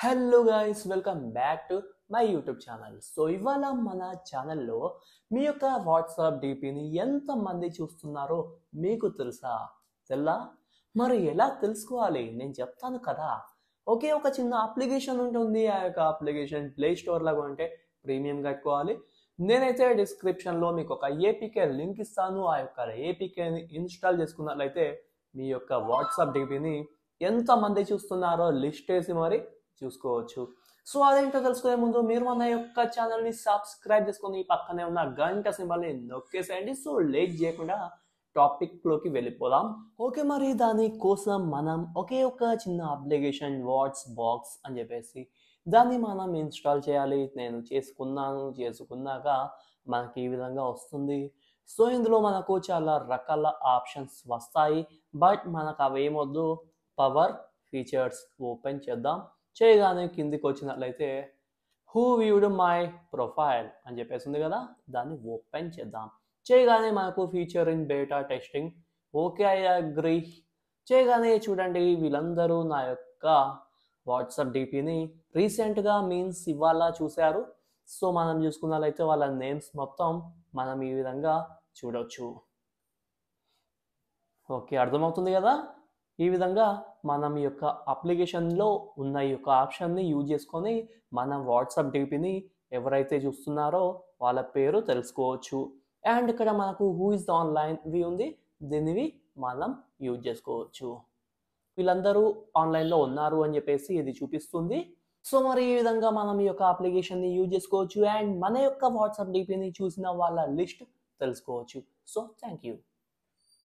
hello guys welcome back to my YouTube channel so ఇవాళ మన ఛానల్లో మీ యొక్క వాట్సాప్ డిపిని ఎంతమంది చూస్తున్నారో మీకు తెలుసా తెల్లా మరి ఎలా తెలుసుకోవాలి నేను చెప్తాను కదా ఒకే ఒక చిన్న అప్లికేషన్ ఉంటుంది ఆ యొక్క అప్లికేషన్ ప్లే స్టోర్లో కొంటే ప్రీమియం కట్టుకోవాలి నేనైతే డిస్క్రిప్షన్లో మీకు ఒక ఏపీకే లింక్ ఇస్తాను ఆ యొక్క ఏపీకేని ఇన్స్టాల్ చేసుకున్నట్లయితే మీ యొక్క వాట్సాప్ డిపిని ఎంతమంది చూస్తున్నారో లిస్ట్ వేసి మరి చూసుకోవచ్చు సో అదేంటో తెలుసుకునే ముందు మీరు మన యొక్క ఛానల్ని సబ్స్క్రైబ్ చేసుకొని పక్కనే ఉన్న గంట సింబల్ని నొక్కేసేయండి సో లేట్ చేయకుండా టాపిక్లోకి వెళ్ళిపోదాం ఓకే మరి దానికోసం మనం ఒకే ఒక చిన్న అప్లికేషన్ వాట్స్ బాక్స్ అని చెప్పేసి దాన్ని మనం ఇన్స్టాల్ చేయాలి నేను చేసుకున్నాను చేసుకున్నాక మనకి ఈ విధంగా వస్తుంది సో ఇందులో మనకు చాలా రకాల ఆప్షన్స్ వస్తాయి బట్ మనకు అవేమొద్దు పవర్ ఫీచర్స్ ఓపెన్ చేద్దాం చేయగానే కిందికి వచ్చినట్లయితే హూ వ్యూడ్ మై ప్రొఫైల్ అని చెప్పేసి ఉంది కదా దాన్ని ఓపెన్ చేద్దాం చేయగానే మనకు feature in beta testing okay I agree చేయగానే చూడండి వీళ్ళందరూ నా యొక్క వాట్సాప్ డిపిని రీసెంట్గా మీన్స్ ఇవాళ చూశారు సో మనం చూసుకున్నట్లయితే వాళ్ళ నేమ్స్ మొత్తం మనం ఈ విధంగా చూడొచ్చు ఓకే అర్థమవుతుంది కదా ఈ విధంగా మనం ఈ యొక్క అప్లికేషన్లో ఉన్న ఈ యొక్క ఆప్షన్ని యూజ్ చేసుకొని మన వాట్సాప్ డిపిని ఎవరైతే చూస్తున్నారో వాళ్ళ పేరు తెలుసుకోవచ్చు అండ్ ఇక్కడ మనకు హూ ఇస్ ద ఆన్లైన్ ఇవి ఉంది దీనివి మనం యూజ్ చేసుకోవచ్చు వీళ్ళందరూ ఆన్లైన్లో ఉన్నారు అని చెప్పేసి ఇది చూపిస్తుంది సో మరి ఈ విధంగా మనం ఈ యొక్క అప్లికేషన్ని యూజ్ చేసుకోవచ్చు అండ్ మన యొక్క వాట్సాప్ డిపిని చూసిన వాళ్ళ లిస్ట్ తెలుసుకోవచ్చు సో థ్యాంక్ యూ